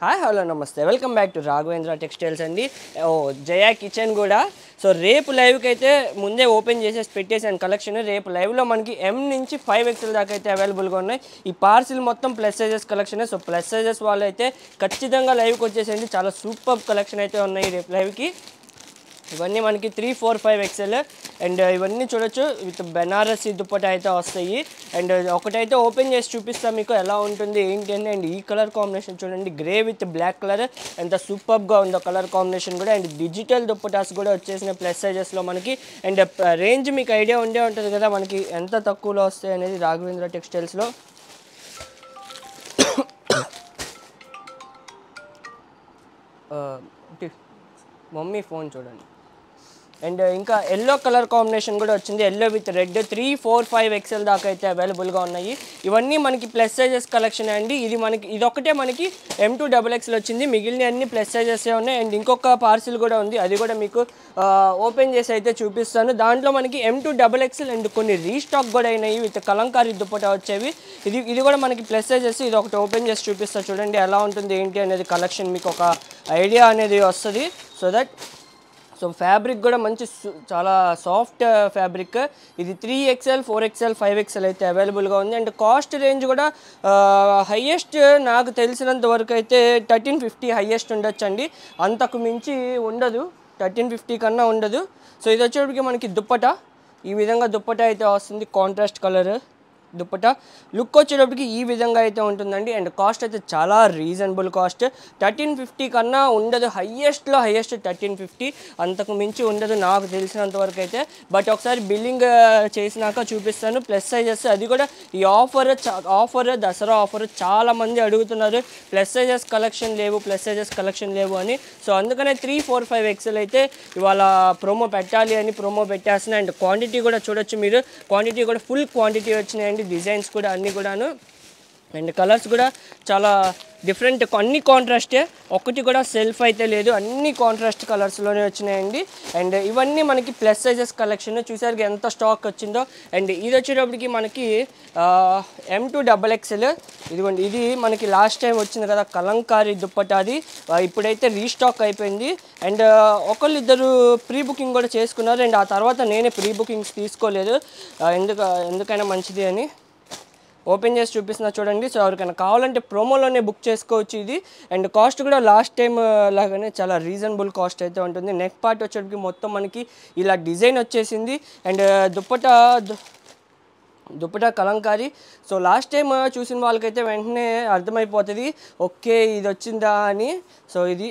hi hello నమస్తే welcome back to Raghavendra textiles అండి ఓ జయా కిచెన్ కూడా సో రేపు లైవ్కి అయితే ముందే ఓపెన్ చేసేసి పెట్టేసాను కలెక్షన్ రేపు లైవ్లో మనకి ఎం నుంచి ఫైవ్ ఎక్స్ఎల్ దాకా అయితే అవైలబుల్గా ఉన్నాయి ఈ పార్సిల్ మొత్తం plus sizes collection so plus sizes వాళ్ళు అయితే ఖచ్చితంగా లైవ్కి వచ్చేసేయండి చాలా సూపర్ కలెక్షన్ అయితే ఉన్నాయి రేపు లైవ్కి ఇవన్నీ మనకి three four five XL and ఇవన్నీ చూడొచ్చు విత్ బెనారసి దుప్పట అయితే వస్తాయి అండ్ ఒకటైతే ఓపెన్ చేసి చూపిస్తాం మీకు ఎలా ఉంటుంది ఏంటి అని అండ్ ఈ కలర్ కాంబినేషన్ చూడండి గ్రే విత్ బ్లాక్ కలర్ ఎంత సూపర్గా ఉందో కలర్ కాంబినేషన్ కూడా అండ్ డిజిటల్ దుప్పటాస్ కూడా వచ్చేసిన ప్లస్ సైజెస్లో మనకి అండ్ రేంజ్ మీకు ఐడియా ఉండే ఉంటుంది కదా మనకి ఎంత తక్కువలో వస్తాయి అనేది రాఘవేంద్ర టెక్స్టైల్స్లో మమ్మీ ఫోన్ చూడండి అండ్ ఇంకా ఎల్లో కలర్ కాంబినేషన్ కూడా వచ్చింది yellow with red three four five XL దాకా అయితే అవైలబుల్గా ఉన్నాయి ఇవన్నీ మనకి ప్లస్ సైజెస్ కలెక్షన్ అండి ఇది మనకి ఇదొక్కటే మనకి ఎం టూ డబల్ ఎక్స్ఎల్ వచ్చింది మిగిలిన అన్ని ప్లస్ సైజెస్ ఉన్నాయి అండ్ ఇంకొక పార్సిల్ కూడా ఉంది అది కూడా మీకు ఓపెన్ చేసి అయితే చూపిస్తాను దాంట్లో మనకి M two double XL and కొన్ని రీస్టాక్ కూడా అయినాయి విత్ కలంకారీ దుప్పట వచ్చేవి ఇది ఇది కూడా మనకి ప్లస్ సైజెస్ ఇది ఒకటి ఓపెన్ చేసి చూపిస్తాను చూడండి ఎలా ఉంటుంది ఏంటి అనేది కలెక్షన్ మీకు ఒక ఐడియా అనేది వస్తుంది సో దట్ సో ఫ్యాబ్రిక్ కూడా మంచి సు- చాలా సాఫ్ట్ ఫ్యాబ్రిక్ ఇది three XL four XL five XL అయితే అవైలబుల్గా ఉంది అండ్ కాస్ట్ రేంజ్ కూడా హయ్యెస్ట్ నాకు తెలిసినంత వరకు అయితే థర్టీన్ ఫిఫ్టీ హయ్యెస్ట్ ఉండొచ్చు అండి అంతకు మించి ఉండదు థర్టీన్ ఫిఫ్టీ కన్నా ఉండదు సో ఇది వచ్చేటికి మనకి దుప్పట ఈ విధంగా దుప్పట అయితే వస్తుంది కాంట్రాస్ట్ కలర్ దుప్పట లుక్ వచ్చేటప్పటికి ఈ విధంగా అయితే ఉంటుందండి అండ్ కాస్ట్ అయితే చాలా రీజనబుల్ కాస్ట్ థర్టీన్ ఫిఫ్టీ కన్నా ఉండదు హయ్యెస్ట్లో హయ్యెస్ట్ థర్టీన్ ఫిఫ్టీ అంతకు మించి ఉండదు నాకు తెలిసినంత వరకు అయితే బట్ ఒకసారి బిల్లింగ్ చేసినాక చూపిస్తాను ప్లస్ సైజెస్ అది కూడా ఈ ఆఫర్ ఆఫర్ దసరా ఆఫర్ చాలా మంది అడుగుతున్నారు ప్లస్ సైజెస్ కలెక్షన్ లేవు ప్లస్ సైజెస్ కలెక్షన్ లేవు అని సో అందుకనే త్రీ ఫోర్ ఫైవ్ ఎక్స్ఎల్ అయితే ఇవాళ ప్రోమో పెట్టాలి అని ప్రోమో పెట్టేస్తున్నాయి అండ్ క్వాంటిటీ కూడా చూడొచ్చు మీరు క్వాంటిటీ కూడా ఫుల్ క్వాంటిటీ వచ్చినాయండి డిజైన్స్ కూడా అన్నీ కూడాను అండ్ కలర్స్ కూడా చాలా డిఫరెంట్ అన్ని కాంట్రాస్టే ఒకటి కూడా సెల్ఫ్ అయితే లేదు అన్ని కాంట్రాస్ట్ కలర్స్లోనే వచ్చినాయండి అండ్ ఇవన్నీ మనకి ప్లస్ సైజెస్ కలెక్షన్ చూసారు ఎంత స్టాక్ వచ్చిందో అండ్ ఇది వచ్చేటప్పటికి మనకి ఎం టూ డబల్ ఎక్స్ఎల్ ఇదిగోండి ఇది మనకి లాస్ట్ టైం వచ్చింది కదా కలంకారీ దుప్పట అది ఆ, ఇప్పుడైతే రీస్టాక్ అయిపోయింది అండ్ ఒకళ్ళు ఇద్దరు ప్రీ బుకింగ్ కూడా చేసుకున్నారు అండ్ ఆ తర్వాత నేనే ప్రీ బుకింగ్స్ తీసుకోలేదు ఆ, ఎందుకు ఎందుకైనా మంచిది అని ఓపెన్ చేసి చూపిస్తున్నా చూడండి సో ఎవరికైనా కావాలంటే ప్రోమోలోనే బుక్ చేసుకోవచ్చు ఇది అండ్ కాస్ట్ కూడా లాస్ట్ టైం లాగానే చాలా రీజనబుల్ కాస్ట్ అయితే ఉంటుంది నెక్ పార్ట్ వచ్చేటికి మొత్తం మనకి ఇలా డిజైన్ వచ్చేసింది అండ్ దుప్పట దు- dupatta Kalamkari so last time చూసిన వాళ్ళకైతే వెంటనే అర్థమైపోతుంది ఓకే ఇది వచ్చిందా అని సో ఇది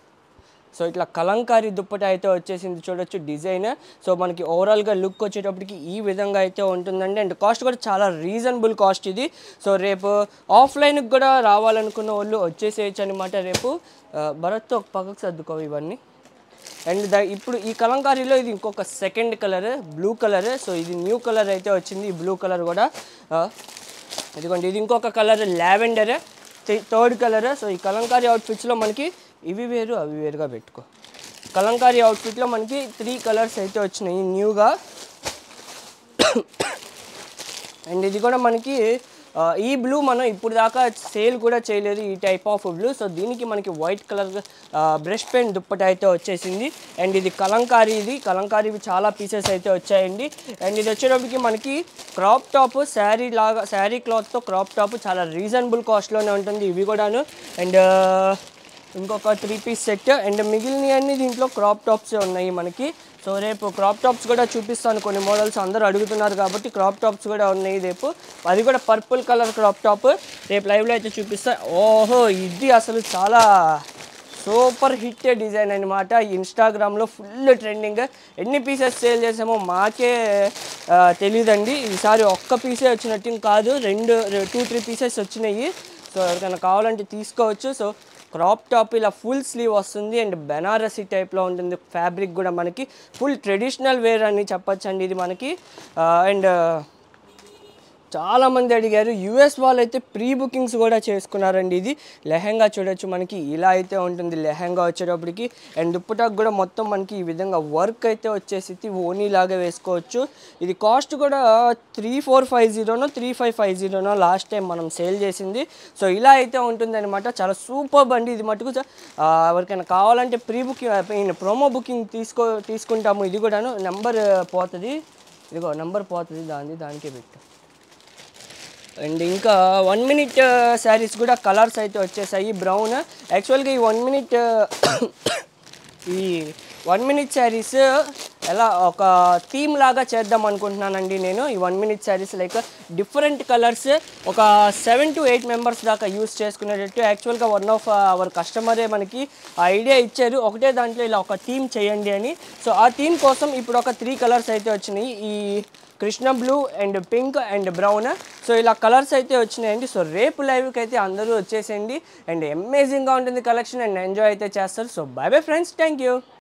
సో ఇట్లా కలంకారీ దుప్పట అయితే వచ్చేసింది చూడొచ్చు డిజైన్ సో మనకి ఓవరాల్గా లుక్ వచ్చేటప్పటికి ఈ విధంగా అయితే ఉంటుందండి అండ్ కాస్ట్ కూడా చాలా రీజనబుల్ కాస్ట్ ఇది సో రేపు ఆఫ్లైన్కి కూడా రావాలనుకున్న వాళ్ళు వచ్చేసేయచ్చు అనమాట రేపు ఆ, భరత్తో ఒక పక్కకు సర్దుకో ఇవన్నీ అండ్ ద ఇప్పుడు ఈ కలంకారీలో ఇది ఇంకొక second colour blue colour so ఇది న్యూ కలర్ అయితే వచ్చింది ఈ బ్లూ కలర్ కూడా ఆ, ఇదిగోండి ఇది ఇంకొక colour lavender third colour so ఈ కలంకారీ అవుట్ఫిట్స్లో మనకి ఇవి వేరు అవి వేరుగా పెట్టుకో కలంకారీ అవుట్ఫిట్లో మనకి త్రీ కలర్స్ అయితే వచ్చినాయి న్యూగా అండ్ ఇది కూడా మనకి ఆ, ఈ బ్లూ మనం ఇప్పుడు దాకా సేల్ కూడా చేయలేదు ఈ టైప్ ఆఫ్ బ్లూ సో దీనికి మనకి white colour brush pen dupatta అయితే వచ్చేసింది అండ్ ఇది కలంకారీ ఇది కలంకారీవి చాలా పీసెస్ అయితే వచ్చాయండి అండ్ ఇది వచ్చేటప్పటికి మనకి క్రాప్ టాప్ శారీ లాగా శారీ క్లాత్తో క్రాప్ టాప్ చాలా రీజనబుల్ కాస్ట్లోనే ఉంటుంది ఇవి కూడాను అండ్ ఇంకొక త్రీ పీస్ సెట్ అండ్ మిగిలినవన్నీ దీంట్లో క్రాప్ టాప్స్ ఉన్నాయి మనకి సో రేపు క్రాప్ టాప్స్ కూడా చూపిస్తాను కొన్ని మోడల్స్ అందరూ అడుగుతున్నారు కాబట్టి క్రాప్ టాప్స్ కూడా ఉన్నాయి రేపు అది కూడా పర్పుల్ కలర్ క్రాప్ టాప్ రేపు లైవ్లో అయితే చూపిస్తా ఓహో ఇది అసలు చాలా సూపర్ హిట్ డిజైన్ అనమాట ఇన్స్టాగ్రామ్లో ఫుల్ ట్రెండింగ్ ఎన్ని పీసెస్ సేల్ చేసామో మాకే ఆ, తెలియదండి ఈసారి ఒక్క పీసే వచ్చినట్టు కాదు రెండు టూ త్రీ పీసెస్ వచ్చినాయి సో ఎవరికైనా కావాలంటే తీసుకోవచ్చు సో క్రాప్ టాప్ ఇలా ఫుల్ స్లీవ్ వస్తుంది అండ్ బెనారసీ టైప్లో ఉంటుంది ఫ్యాబ్రిక్ కూడా మనకి ఫుల్ ట్రెడిషనల్ వేర్ అని చెప్పొచ్చు అండి ఇది మనకి అండ్ చాలా మంది అడిగారు యుఎస్ వాళ్ళు అయితే ప్రీ బుకింగ్స్ కూడా చేసుకున్నారండి ఇది లెహంగా చూడొచ్చు మనకి ఇలా అయితే ఉంటుంది లెహంగా వచ్చేటప్పటికి అండ్ దుప్పటాకు కూడా మొత్తం మనకి ఈ విధంగా వర్క్ అయితే వచ్చేసి ఓనీ లాగా వేసుకోవచ్చు ఇది కాస్ట్ కూడా త్రీ ఫోర్ ఫైవ్ జీరోనో త్రీ ఫైవ్ ఫైవ్ జీరోనో లాస్ట్ టైం మనం సేల్ చేసింది సో ఇలా అయితే ఉంటుంది అనమాట చాలా సూపర్ అండి ఇది మటుకు చ- ఆ, ఎవరికైనా కావాలంటే ప్రీ బుకింగ్ ప్రోమో బుకింగ్ తీసుకో తీసుకుంటాము ఇది కూడాను నెంబర్ పోతుంది ఇదిగో నెంబర్ పోతుంది దాన్ని దానికే పెట్టు అండ్ ఇంకా వన్ మినిట్ శారీస్ కూడా కలర్స్ అయితే వచ్చేసాయి బ్రౌన్ యాక్చువల్గా ఈ వన్ మినిట్ ఈ వన్ మినిట్ శారీస్ ఎలా ఒక థీమ్ లాగా చేద్దాం అనుకుంటున్నానండి నేను ఈ one minute saris like different colours ఒక సెవెన్ టు ఎయిట్ మెంబర్స్ దాకా యూస్ చేసుకునేటట్టు యాక్చువల్గా వన్ ఆఫ్ అవర్ కస్టమరే మనకి ఆ ఐడియా ఇచ్చారు ఒకటే దాంట్లో ఇలా ఒక థీమ్ చేయండి అని సో ఆ థీమ్ కోసం ఇప్పుడు ఒక త్రీ కలర్స్ అయితే వచ్చినాయి ఈ Krishna blue and pink and brown so ఇలా కలర్స్ అయితే వచ్చినాయండి సో రేపు లైవ్కి అయితే అందరూ వచ్చేసేయండి అండ్ అమేజింగ్గా ఉంటుంది కలెక్షన్ అండ్ ఎంజాయ్ అయితే చేస్తారు so bye bye friends thank you